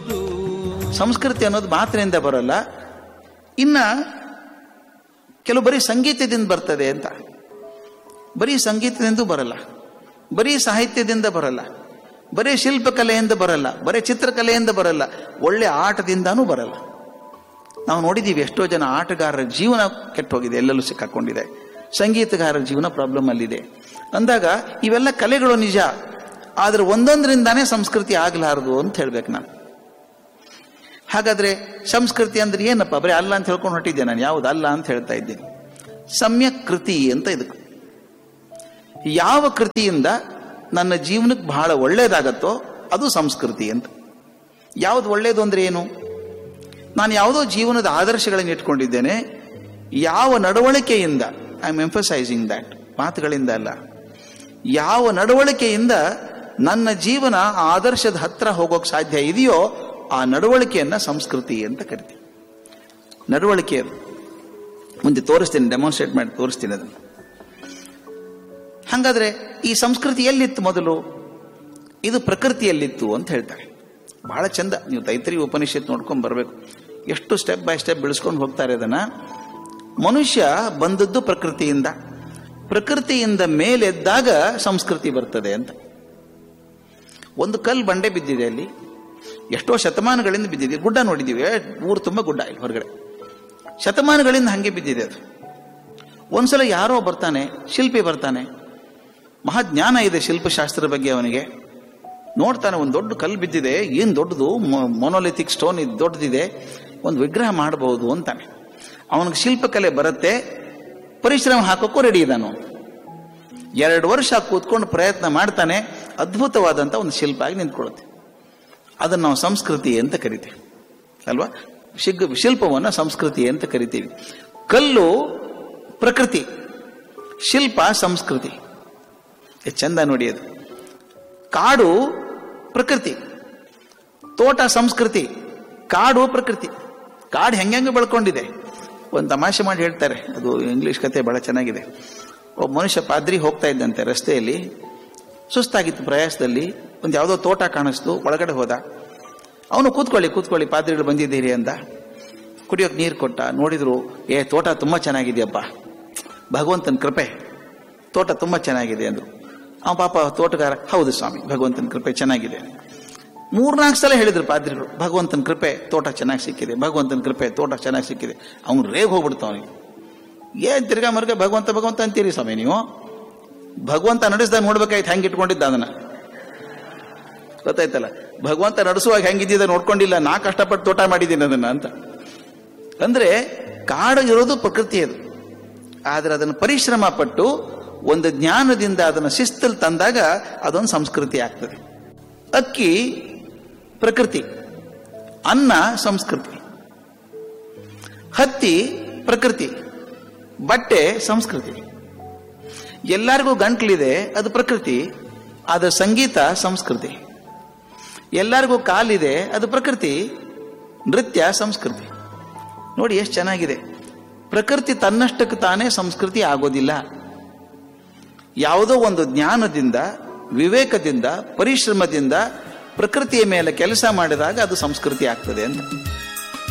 ಸಂಸ್ಕೃತಿ ಅನ್ನೋದು ಮಾತಿನಿಂದ ಬರಲ್ಲ ಇನ್ನ ಕೆಲವು ಬರೀ ಸಂಗೀತದಿಂದ ಬರ್ತದೆ ಅಂತ ಬರೀ ಸಂಗೀತದಿಂದ ಬರಲ್ಲ ಬರೀ ಸಾಹಿತ್ಯದಿಂದ ಬರಲ್ಲ ಬರೀ ಶಿಲ್ಪಕಲೆಯಿಂದ ಬರಲ್ಲ ಬರೀ ಚಿತ್ರಕಲೆಯಿಂದ ಬರಲ್ಲ ಒಳ್ಳೆ ಆಟದಿಂದಾನೂ ಬರಲ್ಲ ನಾವು ನೋಡಿದ್ದೀವಿ ಎಷ್ಟೋ ಜನ ಆಟಗಾರರ ಜೀವನ ಕೆಟ್ಟೋಗಿದೆ ಎಲ್ಲೆಲ್ಲೂ ಸಿಕ್ಕಾಕೊಂಡಿದೆ ಸಂಗೀತಗಾರರ ಜೀವನ ಪ್ರಾಬ್ಲಮ್ ಅಲ್ಲಿದೆ ಅಂದಾಗ ಇವೆಲ್ಲ ಕಲೆಗಳು ನಿಜ ಆದ್ರೆ ಒಂದೊಂದರಿಂದಾನೇ ಸಂಸ್ಕೃತಿ ಆಗಲಾರದು ಅಂತ ಹೇಳ್ಬೇಕು ನಾನು ಹಾಗಾದ್ರೆ ಸಂಸ್ಕೃತಿ ಅಂದ್ರೆ ಏನಪ್ಪ ಬರೀ ಅಲ್ಲ ಅಂತ ಹೇಳ್ಕೊಂಡು ಹೊಟ್ಟಿದ್ದೆ ನಾನು ಯಾವ್ದು ಅಲ್ಲ ಅಂತ ಹೇಳ್ತಾ ಇದ್ದೀನಿ ಸಮ್ಯಕ್ ಕೃತಿ ಅಂತ ಇದಕ್ಕೆ ಯಾವ ಕೃತಿಯಿಂದ ನನ್ನ ಜೀವನಕ್ಕೆ ಬಹಳ ಒಳ್ಳೇದಾಗತ್ತೋ ಅದು ಸಂಸ್ಕೃತಿ ಅಂತ ಯಾವ್ದು ಒಳ್ಳೇದು ಅಂದ್ರೆ ಏನು ನಾನು ಯಾವುದೋ ಜೀವನದ ಆದರ್ಶಗಳನ್ನು ಇಟ್ಕೊಂಡಿದ್ದೇನೆ ಯಾವ ನಡವಳಿಕೆಯಿಂದ ಐ ಆಮ್ ಎಂಫಸೈಸಿಂಗ್ ದ್ಯಾಟ್ ಮಾತುಗಳಿಂದ ಅಲ್ಲ ಯಾವ ನಡವಳಿಕೆಯಿಂದ ನನ್ನ ಜೀವನ ಆ ಆದರ್ಶದ ಹತ್ರ ಹೋಗೋಕೆ ಸಾಧ್ಯ ಇದೆಯೋ ಆ ನಡವಳಿಕೆಯನ್ನ ಸಂಸ್ಕೃತಿ ಅಂತ ಕರಿತೀವಿ ನಡವಳಿಕೆ ಅದು ಮುಂದೆ ತೋರಿಸ್ತೀನಿ ಡೆಮಾನ್ಸ್ಟ್ರೇಟ್ ಮಾಡಿ ತೋರಿಸ್ತೀನಿ ಅದನ್ನು ಹಾಗಾದ್ರೆ ಈ ಸಂಸ್ಕೃತಿ ಎಲ್ಲಿತ್ತು ಮೊದಲು ಇದು ಪ್ರಕೃತಿಯಲ್ಲಿತ್ತು ಅಂತ ಹೇಳ್ತಾರೆ ಬಹಳ ಚಂದ ನೀವು ತೈತರಿ ಉಪನಿಷತ್ ನೋಡ್ಕೊಂಡು ಬರಬೇಕು ಎಷ್ಟು ಸ್ಟೆಪ್ ಬೈ ಸ್ಟೆಪ್ ಬೆಳೆಸ್ಕೊಂಡು ಹೋಗ್ತಾರೆ ಅದನ್ನ ಮನುಷ್ಯ ಬಂದದ್ದು ಪ್ರಕೃತಿಯಿಂದ ಪ್ರಕೃತಿಯಿಂದ ಮೇಲೆದ್ದಾಗ ಸಂಸ್ಕೃತಿ ಬರ್ತದೆ ಅಂತ ಒಂದು ಕಲ್ಲು ಬಂಡೆ ಬಿದ್ದಿದೆ ಅಲ್ಲಿ ಎಷ್ಟೋ ಶತಮಾನಗಳಿಂದ ಬಿದ್ದಿದೆ ಗುಡ್ಡ ನೋಡಿದ್ದೀವಿ ಏ, ಊರು ತುಂಬ ಗುಡ್ಡ ಇಲ್ಲಿ ಹೊರಗಡೆ ಶತಮಾನಗಳಿಂದ ಹಂಗೆ ಬಿದ್ದಿದೆ ಅದು ಒಂದ್ಸಲ ಯಾರೋ ಬರ್ತಾನೆ ಶಿಲ್ಪಿ ಬರ್ತಾನೆ ಮಹಾಜ್ಞಾನ ಇದೆ ಶಿಲ್ಪಶಾಸ್ತ್ರದ ಬಗ್ಗೆ ಅವನಿಗೆ ನೋಡ್ತಾನೆ ಒಂದು ದೊಡ್ಡ ಕಲ್ಲು ಬಿದ್ದಿದೆ ಏನು ದೊಡ್ಡದು ಮೊನೋಲಿಥಿಕ್ ಸ್ಟೋನ್ ಇದು ದೊಡ್ಡದಿದೆ ಒಂದು ವಿಗ್ರಹ ಮಾಡಬಹುದು ಅಂತಾನೆ ಅವನಿಗೆ ಶಿಲ್ಪಕಲೆ ಬರುತ್ತೆ ಪರಿಶ್ರಮ ಹಾಕೋಕ್ಕೂ ರೆಡಿ ಇದ್ದಾನು ಎರಡು ವರ್ಷ ಕೂತ್ಕೊಂಡು ಪ್ರಯತ್ನ ಮಾಡ್ತಾನೆ ಅದ್ಭುತವಾದಂಥ ಒಂದು ಶಿಲ್ಪ ಆಗಿ ನಿಂತ್ಕೊಳ್ಳುತ್ತೆ ಅದನ್ನು ನಾವು ಸಂಸ್ಕೃತಿ ಅಂತ ಕರಿತೀವಿ ಅಲ್ವಾ ಶಿಗ್ ಶಿಲ್ಪವನ್ನು ಸಂಸ್ಕೃತಿ ಅಂತ ಕರಿತೀವಿ ಕಲ್ಲು ಪ್ರಕೃತಿ ಶಿಲ್ಪ ಸಂಸ್ಕೃತಿ ಎಷ್ಟ್ ಚಂದ ನೋಡಿ ಅದು ಕಾಡು ಪ್ರಕೃತಿ ತೋಟ ಸಂಸ್ಕೃತಿ ಕಾಡು ಪ್ರಕೃತಿ ಕಾಡು ಹೆಂಗೆ ಬೆಳ್ಕೊಂಡಿದೆ ಒಂದು ತಮಾಷೆ ಮಾಡಿ ಹೇಳ್ತಾರೆ ಅದು ಇಂಗ್ಲಿಷ್ ಕತೆ ಬಹಳ ಚೆನ್ನಾಗಿದೆ ಒಬ್ಬ ಮನುಷ್ಯ ಪಾದ್ರಿ ಹೋಗ್ತಾ ಇದ್ದಂತೆ ರಸ್ತೆಯಲ್ಲಿ ಸುಸ್ತಾಗಿತ್ತು ಪ್ರಯಾಸದಲ್ಲಿ ಒಂದು ಯಾವುದೋ ತೋಟ ಕಾಣಿಸ್ತು ಒಳಗಡೆ ಹೋದ ಅವನು ಕೂತ್ಕೊಳ್ಳಿ ಕೂತ್ಕೊಳ್ಳಿ ಪಾದ್ರಿಗಳು ಬಂದಿದ್ದೀರಿ ಅಂದ ಕುಡಿಯೋಕೆ ನೀರು ಕೊಟ್ಟ ನೋಡಿದ್ರು ಏ ತೋಟ ತುಂಬ ಚೆನ್ನಾಗಿದೆಯಪ್ಪ ಭಗವಂತನ ಕೃಪೆ ತೋಟ ತುಂಬ ಚೆನ್ನಾಗಿದೆ ಅಂದ್ರು ಅವ ಪಾಪ ತೋಟಗಾರ ಹೌದು ಸ್ವಾಮಿ ಭಗವಂತನ ಕೃಪೆ ಚೆನ್ನಾಗಿದೆ ಮೂರ್ನಾಲ್ಕು ಸಲ ಹೇಳಿದ್ರು ಪಾದ್ರಿಗಳು ಭಗವಂತನ ಕೃಪೆ ತೋಟ ಚೆನ್ನಾಗಿ ಸಿಕ್ಕಿದೆ ಭಗವಂತನ ಕೃಪೆ ತೋಟ ಚೆನ್ನಾಗಿ ಸಿಕ್ಕಿದೆ ಅವ್ನು ರೇಗ್ ಹೋಗ್ಬಿಡ್ತು ಅವನಿಗೆ ಏನ್ ತಿರ್ಗಾ ಮರ್ಗ ಭಗವಂತ ಭಗವಂತ ಅಂತೀರಿ ಸ್ವಾಮಿ ನೀವು ಭಗವಂತ ನಡೆಸ್ದಾಗ ನೋಡ್ಬೇಕಾಯ್ತು ಹೆಂಗೆ ಇಟ್ಕೊಂಡಿದ್ದ ಅದನ್ನ ಗೊತ್ತಾಯ್ತಲ್ಲ ಭಗವಂತ ನಡೆಸುವಾಗ ಹೆಂಗಿದ್ದ ನೋಡ್ಕೊಂಡಿಲ್ಲ ನಾ ಕಷ್ಟಪಟ್ಟು ತೋಟ ಮಾಡಿದ್ದೀನಿ ಅದನ್ನ ಅಂತ ಅಂದ್ರೆ ಕಾಡು ಇರೋದು ಪ್ರಕೃತಿ ಅದು ಆದ್ರೆ ಅದನ್ನು ಪರಿಶ್ರಮ ಪಟ್ಟು ಒಂದು ಜ್ಞಾನದಿಂದ ಅದನ್ನು ಶಿಸ್ತಲ್ಲಿ ತಂದಾಗ ಅದೊಂದು ಸಂಸ್ಕೃತಿ ಆಗ್ತದೆ ಅಕ್ಕಿ ಪ್ರಕೃತಿ ಅನ್ನ ಸಂಸ್ಕೃತಿ ಹತ್ತಿ ಪ್ರಕೃತಿ ಬಟ್ಟೆ ಸಂಸ್ಕೃತಿ ಎಲ್ಲರಿಗೂ ಗಂಟ್ಲಿದೆ ಅದು ಪ್ರಕೃತಿ ಆದ್ರೆ ಸಂಗೀತ ಸಂಸ್ಕೃತಿ ಎಲ್ಲರಿಗೂ ಕಾಲಿದೆ ಅದು ಪ್ರಕೃತಿ ನೃತ್ಯ ಸಂಸ್ಕೃತಿ ನೋಡಿ ಎಷ್ಟು ಚೆನ್ನಾಗಿದೆ ಪ್ರಕೃತಿ ತನ್ನಷ್ಟಕ್ಕೆ ತಾನೇ ಸಂಸ್ಕೃತಿ ಆಗೋದಿಲ್ಲ ಯಾವುದೋ ಒಂದು ಜ್ಞಾನದಿಂದ ವಿವೇಕದಿಂದ ಪರಿಶ್ರಮದಿಂದ ಪ್ರಕೃತಿಯ ಮೇಲೆ ಕೆಲಸ ಮಾಡಿದಾಗ ಅದು ಸಂಸ್ಕೃತಿ ಆಗ್ತದೆ ಅಂತ